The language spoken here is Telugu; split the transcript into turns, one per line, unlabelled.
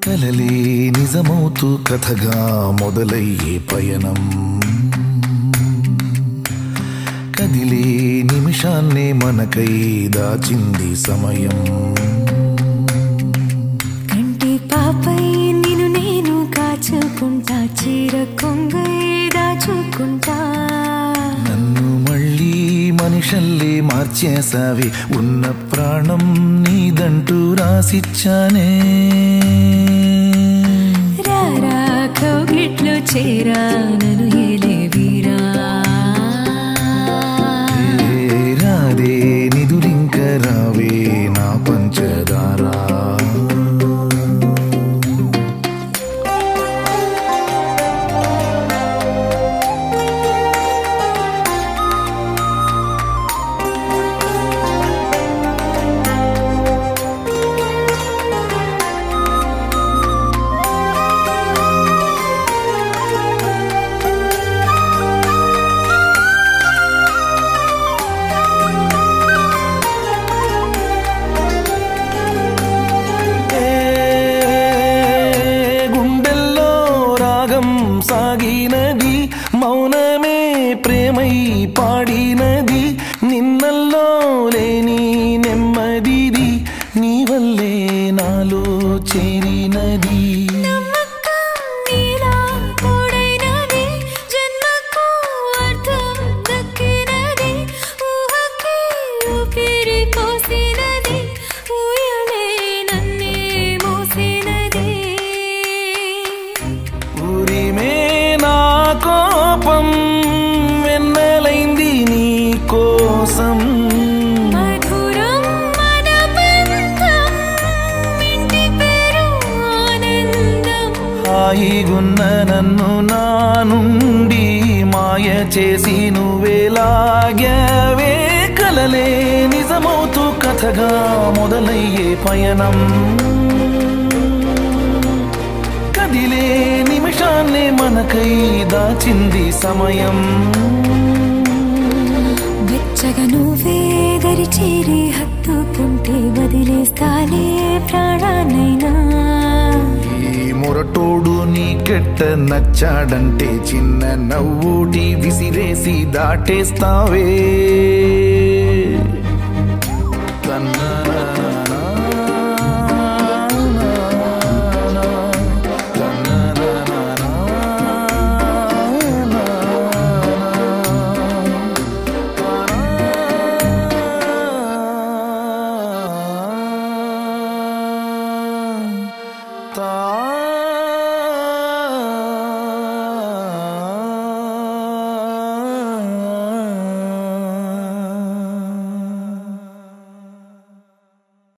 కలలే నిజమవుతూ కథగా మొదలయ్యే పయనం కదిలే నిమిషాన్నే మనకై దాచింది సమయం
కంటి పాపై నిన్ను నేను కాచుకుంటా చీర కొంగై దాచుకుంటా
నన్ను మళ్ళీ మనిషల్లే మార్చేసావి ఉన్న ప్రాణం నీదంటూ రాసిచ్చానే
రారా కౌగిట్లో చేరా నన్ను ఏలే వీరా
ఏ రాదే నిదురింక రావే నా పంచదారా ఏ గుండెల్లో రాగం సాగినది మౌనమే ప్రేమై పాడినది నిన్నల్లో లేని నెమ్మదిది నీ వల్లే నాలో చేరినది
నమ్మకం నీలా తోడైనది జన్మకు అర్థం దక్కినది ఊహకి ఊపిరి పోసినది ఊయలే నన్నే మోసినది
ఊరిమే నా కోపం వెన్నెలైంది నీ కోసం
మధురం మన బంధం ఇంటి పేరు ఆనందం
హాయిగున్న నన్ను నా నుండి మాయ చేసి నువ్వేలాగావే కలలే నిజమవుతూ కథగా మొదలయ్యే పయనం కదిలే నిమిషాన్నే మనకై దాచింది సమయం
వెచ్చగా నువ్వే దరి చేరి హత్తుకుంటే వదిలేస్తాలే ప్రాణానైనా
ఈ మొరటోడు నీకెట్ట నచ్చాడంటే చిన్న నవ్వుటి విసిరేసి దాటేస్తావే